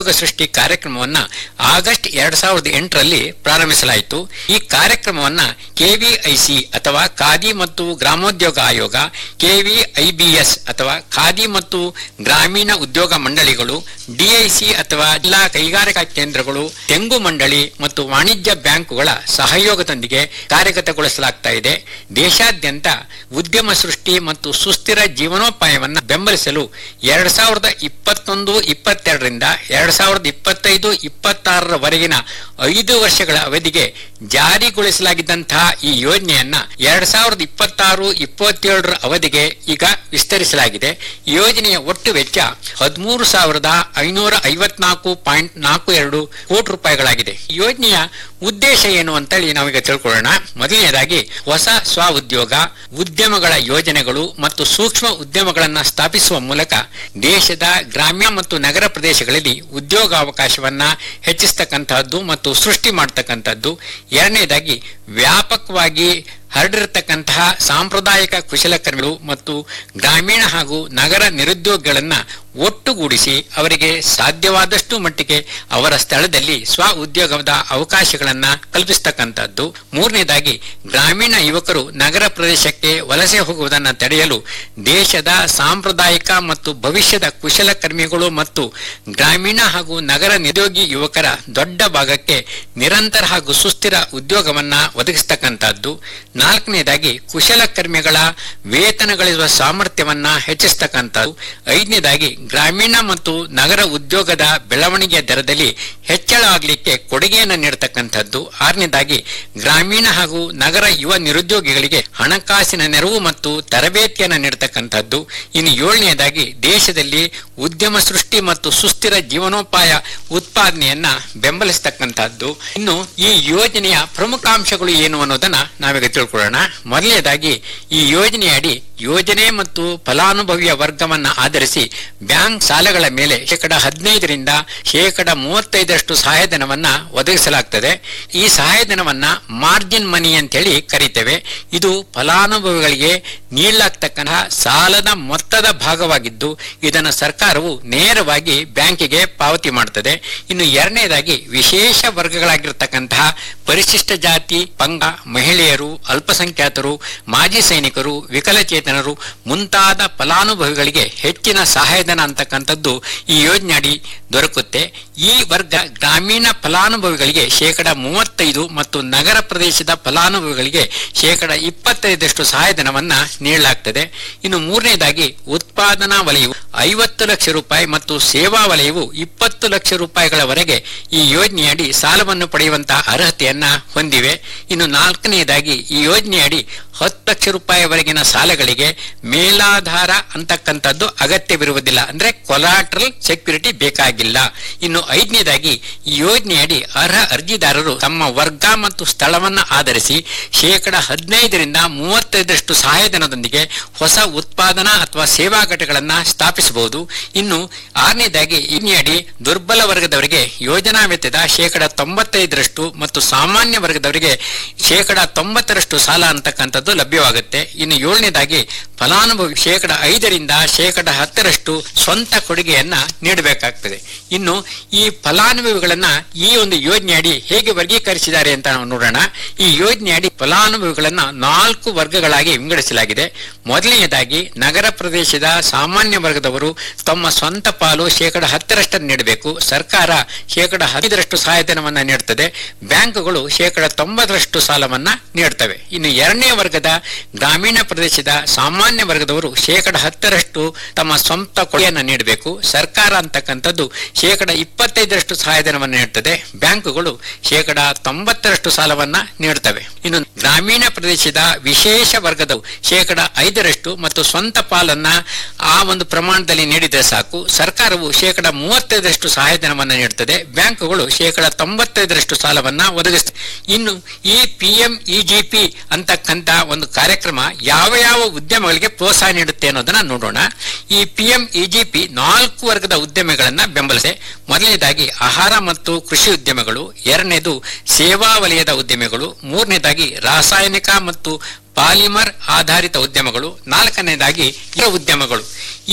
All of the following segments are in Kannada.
ಉದ್ಯೋಗ ಸೃಷ್ಟಿ ಕಾರ್ಯಕ್ರಮವನ್ನ ಆಗಸ್ಟ್ ಎರಡ್ ಸಾವಿರದ ಎಂಟರಲ್ಲಿ ಪ್ರಾರಂಭಿಸಲಾಯಿತು ಈ ಕಾರ್ಯಕ್ರಮವನ್ನ ಕೆವಿಐಸಿ ಅಥವಾ ಖಾದಿ ಮತ್ತು ಗ್ರಾಮೋದ್ಯೋಗ ಆಯೋಗ ಕೆವಿಐಬಿಎಸ್ ಅಥವಾ ಖಾದಿ ಮತ್ತು ಗ್ರಾಮೀಣ ಉದ್ಯೋಗ ಮಂಡಳಿಗಳು ಡಿಐಸಿ ಅಥವಾ ಜಿಲ್ಲಾ ಕೈಗಾರಿಕಾ ಕೇಂದ್ರಗಳು ತೆಂಗು ಮಂಡಳಿ ಮತ್ತು ವಾಣಿಜ್ಯ ಬ್ಯಾಂಕುಗಳ ಸಹಯೋಗದೊಂದಿಗೆ ಕಾರ್ಯಗತಗೊಳಿಸಲಾಗ್ತಾ ಇದೆ ದೇಶಾದ್ಯಂತ ಉದ್ಯಮ ಸೃಷ್ಟಿ ಮತ್ತು ಸುಸ್ಥಿರ ಜೀವನೋಪಾಯವನ್ನ ಬೆಂಬಲಿಸಲು ಎರಡ್ ಸಾವಿರದ ಇಪ್ಪತ್ತೊಂದು ಇಪ್ಪತ್ತೆರಡರಿಂದ ಎರಡ್ ಸಾವಿರದ ಇಪ್ಪತ್ತೈದು ಇಪ್ಪತ್ತಾರರವರೆಗಿನ ಐದು ವರ್ಷಗಳ ಅವಧಿಗೆ ಜಾರಿಗೊಳಿಸಲಾಗಿದ್ದಂತಹ ಈ ಯೋಜನೆಯನ್ನ ಎರಡ್ ಸಾವಿರದ ಇಪ್ಪತ್ತಾರು ಇಪ್ಪತ್ತೇಳರ ಅವಧಿಗೆ ಈಗ ವಿಸ್ತರಿಸಲಾಗಿದೆ ಈ ಯೋಜನೆಯ ಒಟ್ಟು ವೆಚ್ಚ ಹದಿಮೂರು ಸಾವಿರದ ಐನೂರ ಐವತ್ನಾಲ್ಕು ಪಾಯಿಂಟ್ ನಾಲ್ಕು ಎರಡು ಕೋಟಿ ರೂಪಾಯಿಗಳಾಗಿದೆ ಈ ಯೋಜನೆಯ ಉದ್ದೇಶ ಏನು ಅಂತೇಳಿ ನಾವೀಗ ತಿಳ್ಕೊಳ್ಳೋಣ ಮೊದಲನೇದಾಗಿ ಹೊಸ ಸ್ವ ಉದ್ಯೋಗ ಉದ್ಯಮಗಳ ಯೋಜನೆಗಳು ಮತ್ತು ಸೂಕ್ಷ್ಮ ಉದ್ಯಮಗಳನ್ನ ಸ್ಥಾಪಿಸುವ ಮೂಲಕ ದೇಶದ ಗ್ರಾಮೀಣ ಮತ್ತು ನಗರ ಪ್ರದೇಶಗಳಲ್ಲಿ ಉದ್ಯೋಗಾವಕಾಶವನ್ನ ಹೆಚ್ಚಿಸ್ತಕ್ಕಂತಹದ್ದು ಮತ್ತು ಸೃಷ್ಟಿ ಮಾಡತಕ್ಕಂಥದ್ದು ಎರಡನೇದಾಗಿ ವ್ಯಾಪಕವಾಗಿ ಹರಡಿರತಕ್ಕಂತಹ ಸಾಂಪ್ರದಾಯಿಕ ಕುಶಲಕರ್ಮಿಗಳು ಮತ್ತು ಗ್ರಾಮೀಣ ಹಾಗೂ ನಗರ ನಿರುದ್ಯೋಗಿಗಳನ್ನ ಒಟ್ಟುಗೂಡಿಸಿ ಅವರಿಗೆ ಸಾಧ್ಯವಾದಷ್ಟು ಮಟ್ಟಿಗೆ ಅವರ ಸ್ಥಳದಲ್ಲಿ ಸ್ವ ಉದ್ಯೋಗದ ಅವಕಾಶಗಳನ್ನ ಕಲ್ಪಿಸ್ತಕ್ಕಂಥದ್ದು ಮೂರನೇದಾಗಿ ಗ್ರಾಮೀಣ ಯುವಕರು ನಗರ ಪ್ರದೇಶಕ್ಕೆ ವಲಸೆ ಹೋಗುವುದನ್ನು ತಡೆಯಲು ದೇಶದ ಸಾಂಪ್ರದಾಯಿಕ ಮತ್ತು ಭವಿಷ್ಯದ ಕುಶಲಕರ್ಮಿಗಳು ಮತ್ತು ಗ್ರಾಮೀಣ ಹಾಗೂ ನಗರ ನಿರುದ್ಯೋಗಿ ಯುವಕರ ದೊಡ್ಡ ಭಾಗಕ್ಕೆ ನಿರಂತರ ಹಾಗೂ ಸುಸ್ಥಿರ ಉದ್ಯೋಗವನ್ನ ಒದಗಿಸ್ತಕ್ಕಂಥದ್ದು ನಾಲ್ಕನೇದಾಗಿ ಕುಶಲಕರ್ಮಿಗಳ ವೇತನ ಗಳಿಸುವ ಸಾಮರ್ಥ್ಯವನ್ನ ಹೆಚ್ಚಿಸ್ತಕ್ಕಂಥದ್ದು ಐದನೇದಾಗಿ ಗ್ರಾಮೀಣ ಮತ್ತು ನಗರ ಉದ್ಯೋಗದ ಬೆಳವಣಿಗೆಯ ದರದಲ್ಲಿ ಹೆಚ್ಚಳ ಆಗಲಿಕ್ಕೆ ಕೊಡುಗೆಯನ್ನು ನೀಡತಕ್ಕಂಥದ್ದು ಆರನೇದಾಗಿ ಗ್ರಾಮೀಣ ಹಾಗೂ ನಗರ ಯುವ ನಿರುದ್ಯೋಗಿಗಳಿಗೆ ಹಣಕಾಸಿನ ನೆರವು ಮತ್ತು ತರಬೇತಿಯನ್ನು ನೀಡತಕ್ಕಂಥದ್ದು ಇನ್ನು ಏಳನೇದಾಗಿ ದೇಶದಲ್ಲಿ ಉದ್ಯಮ ಸೃಷ್ಟಿ ಮತ್ತು ಸುಸ್ಥಿರ ಜೀವನೋಪಾಯ ಉತ್ಪಾದನೆಯನ್ನ ಬೆಂಬಲಿಸತಕ್ಕಂಥದ್ದು ಇನ್ನು ಈ ಯೋಜನೆಯ ಪ್ರಮುಖ ಅಂಶಗಳು ಏನು ಅನ್ನೋದನ್ನ ನಾವೀಗ ತಿಳ್ಕೊಳ್ಳೋಣ ಮೊದಲನೇದಾಗಿ ಈ ಯೋಜನೆಯಡಿ ಯೋಜನೆ ಮತ್ತು ಫಲಾನುಭವಿಯ ವರ್ಗವನ್ನ ಆಧರಿಸಿ ಬ್ಯಾಂಕ್ ಸಾಲಗಳ ಮೇಲೆ ಶೇಕಡ ಹದಿನೈದರಿಂದ ಶೇಕಡ ಮೂವತ್ತೈದರಷ್ಟು ಸಹಾಯಧನವನ್ನ ಒದಗಿಸಲಾಗ್ತದೆ ಈ ಸಹಾಯಧನವನ್ನ ಮಾರ್ಜಿನ್ ಮನಿ ಅಂತೇಳಿ ಕರೀತೇವೆ ಇದು ಫಲಾನುಭವಿಗಳಿಗೆ ನೀಡಲಾಗ್ತಕ್ಕಂತಹ ಸಾಲದ ಮೊತ್ತದ ಭಾಗವಾಗಿದ್ದು ಇದನ್ನು ಸರ್ಕಾರವು ನೇರವಾಗಿ ಬ್ಯಾಂಕಿಗೆ ಪಾವತಿ ಮಾಡುತ್ತದೆ ಇನ್ನು ಎರಡನೇದಾಗಿ ವಿಶೇಷ ವರ್ಗಗಳಾಗಿರ್ತಕ್ಕಂತಹ ಪರಿಶಿಷ್ಟ ಜಾತಿ ಪಂಗ ಮಹಿಳೆಯರು ಅಲ್ಪಸಂಖ್ಯಾತರು ಮಾಜಿ ಸೈನಿಕರು ವಿಕಲಚೇತನರು ಮುಂತಾದ ಫಲಾನುಭವಿಗಳಿಗೆ ಹೆಚ್ಚಿನ ಸಹಾಯಧನ ಅಂತಕ್ಕಂಥದ್ದು ಈ ಯೋಜನೆ ಅಡಿ ದೊರಕುತ್ತೆ ಈ ವರ್ಗ ಗ್ರಾಮೀಣ ಫಲಾನುಭವಿಗಳಿಗೆ ಶೇಕಡ ಮೂವತ್ತೈದು ಮತ್ತು ನಗರ ಪ್ರದೇಶದ ಫಲಾನುಭವಿಗಳಿಗೆ ಶೇಕಡ ಇಪ್ಪತ್ತೈದರಷ್ಟು ಸಹಾಯಧನವನ್ನ ನೀಡಲಾಗ್ತದೆ ಇನ್ನು ಮೂರನೇದಾಗಿ ಉತ್ಪಾದನಾ ವಲಯವು ಐವತ್ತು ಲಕ್ಷ ರೂಪಾಯಿ ಮತ್ತು ಸೇವಾ ವಲಯವು ಇಪ್ಪತ್ತು ಲಕ್ಷ ರೂಪಾಯಿಗಳವರೆಗೆ ಈ ಯೋಜನೆಯಡಿ ಸಾಲವನ್ನು ಪಡೆಯುವಂತಹ ಅರ್ಹತೆಯನ್ನ ಹೊಂದಿವೆ ಇನ್ನು ನಾಲ್ಕನೆಯದಾಗಿ ಈ ಯೋಜನೆಯಡಿ ಹತ್ತು ಲಕ್ಷ ರೂಪಾಯಿವರೆಗಿನ ಸಾಲಗಳಿಗೆ ಮೇಲಾಧಾರ ಅಂತಕ್ಕಂಥದ್ದು ಅಗತ್ಯವಿರುವುದಿಲ್ಲ ಅಂದ್ರೆ ಕೊಲಾಟ್ರಲ್ ಸೆಕ್ಯೂರಿಟಿ ಬೇಕಾಗಿಲ್ಲ ಇನ್ನು ಐದನೇದಾಗಿ ಈ ಯೋಜನೆಯಡಿ ಅರ್ಹ ಅರ್ಜಿದಾರರು ತಮ್ಮ ವರ್ಗ ಮತ್ತು ಸ್ಥಳವನ್ನ ಆಧರಿಸಿ ಶೇಕಡ ಹದಿನೈದರಿಂದ ಮೂವತ್ತೈದರಷ್ಟು ಸಹಾಯಧನದೊಂದಿಗೆ ಹೊಸ ಉತ್ಪಾದನಾ ಅಥವಾ ಸೇವಾ ಘಟಕಗಳನ್ನ ಸ್ಥಾಪಿಸಬಹುದು ಇನ್ನು ಆರನೇದಾಗಿ ಯೋಜನೆಯಡಿ ದುರ್ಬಲ ವರ್ಗದವರಿಗೆ ಯೋಜನಾ ವೆಚ್ಚದ ಶೇಕಡ ತೊಂಬತ್ತೈದರಷ್ಟು ಮತ್ತು ಸಾಮಾನ್ಯ ವರ್ಗದವರಿಗೆ ಶೇಕಡ ತೊಂಬತ್ತರಷ್ಟು ಸಾಲ ಅಂತಕ್ಕಂಥದ್ದು ಲಭ್ಯವಾಗುತ್ತೆ ಇನ್ನು ಏಳನೇದಾಗಿ ಫಲಾನುಭವಿ ಶೇಕಡ ಐದರಿಂದ ಶೇಕಡ ಹತ್ತರಷ್ಟು ಸ್ವಂತ ಕೊಡುಗೆಯನ್ನ ನೀಡಬೇಕಾಗ್ತದೆ ಇನ್ನು ಈ ಫಲಾನುಭವಿಗಳನ್ನ ಈ ಒಂದು ಯೋಜನೆಯಡಿ ಹೇಗೆ ವರ್ಗೀಕರಿಸಿದ್ದಾರೆ ಅಂತ ನಾವು ನೋಡೋಣ ಈ ಯೋಜನೆಯಡಿ ಫಲಾನುಭವಿಗಳನ್ನ ನಾಲ್ಕು ವರ್ಗಗಳಾಗಿ ವಿಂಗಡಿಸಲಾಗಿದೆ ಮೊದಲನೆಯದಾಗಿ ನಗರ ಪ್ರದೇಶದ ಸಾಮಾನ್ಯ ವರ್ಗದವರು ತಮ್ಮ ಸ್ವಂತ ಪಾಲು ಶೇಕಡ ಹತ್ತರಷ್ಟನ್ನು ನೀಡಬೇಕು ಸರ್ಕಾರ ಶೇಕಡ ಹದಿನೈದರಷ್ಟು ಸಹಾಯಧನವನ್ನ ನೀಡುತ್ತದೆ ಬ್ಯಾಂಕುಗಳು ಶೇಕಡ ತೊಂಬತ್ತರಷ್ಟು ಸಾಲವನ್ನ ನೀಡುತ್ತವೆ ಇನ್ನು ಎರಡನೇ ವರ್ಗದ ಗ್ರಾಮೀಣ ಪ್ರದೇಶದ ಸಾಮಾನ್ಯ ವರ್ಗದವರು ಶೇಕಡ ಹತ್ತರಷ್ಟು ತಮ್ಮ ಸ್ವಂತ ಕೊಡುಗೆಯನ್ನು ನೀಡಬೇಕು ಸರ್ಕಾರ ಅಂತಕ್ಕಂಥದ್ದು ಶೇಕಡ ಇಪ್ಪತ್ತೈದರಷ್ಟು ಸಹಾಯಧನವನ್ನು ನೀಡುತ್ತದೆ ಬ್ಯಾಂಕುಗಳು ಶೇಕಡ ತೊಂಬತ್ತರಷ್ಟು ಸಾಲವನ್ನ ನೀಡುತ್ತವೆ ಇನ್ನು ಗ್ರಾಮೀಣ ಪ್ರದೇಶದ ವಿಶೇಷ ವರ್ಗದವು ಶೇಕಡ ಐದರಷ್ಟು ಮತ್ತು ಸ್ವಂತ ಪಾಲನ್ನ ಆ ಒಂದು ಪ್ರಮಾಣದಲ್ಲಿ ನೀಡಿದರೆ ಸಾಕು ಸರ್ಕಾರವು ಶೇಕಡ ಮೂವತ್ತೈದರಷ್ಟು ಸಹಾಯಧನವನ್ನು ನೀಡುತ್ತದೆ ಬ್ಯಾಂಕುಗಳು ಶೇಕಡ ತೊಂಬತ್ತೈದರಷ್ಟು ಸಾಲವನ್ನ ಒದಗಿಸ್ತದೆ ಇನ್ನು ಈ ಪಿ ಎಂ ಇಜಿಪಿ ಅಂತಕ್ಕಂತ ಒಂದು ಕಾರ್ಯಕ್ರಮ ಯಾವ ಯಾವ ಉದ್ಯಮಗಳಿಗೆ ಪ್ರೋತ್ಸಾಹ ನೀಡುತ್ತೆ ಅನ್ನೋದನ್ನ ನೋಡೋಣ ಈ ಪಿ ಎಂ ಇಜಿಪಿ ನಾಲ್ಕು ವರ್ಗದ ಉದ್ಯಮಗಳನ್ನ ಬೆಂಬಲಿಸಿದೆ ಮೊದಲನೇದಾಗಿ ಆಹಾರ ಮತ್ತು ಕೃಷಿ ಉದ್ಯಮಗಳು ಎರಡನೇದು ಸೇವಾ ವಲಯದ ಉದ್ಯಮಿಗಳು ಮೂರನೇದಾಗಿ ರಾಸಾಯನಿಕ ಮತ್ತು ಪಾಲಿಮರ್ ಆಧಾರಿತ ಉದ್ಯಮಗಳು ನಾಲ್ಕನೇದಾಗಿ ಇತರ ಉದ್ಯಮಗಳು ಈ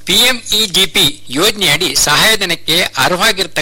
ಪಿಎಂಇಜಿಪಿ ಯೋಜನೆಯಡಿ ಸಹಾಯಧನಕ್ಕೆ ಅರ್ಹವಾಗಿರ್ತಕ್ಕಂಥ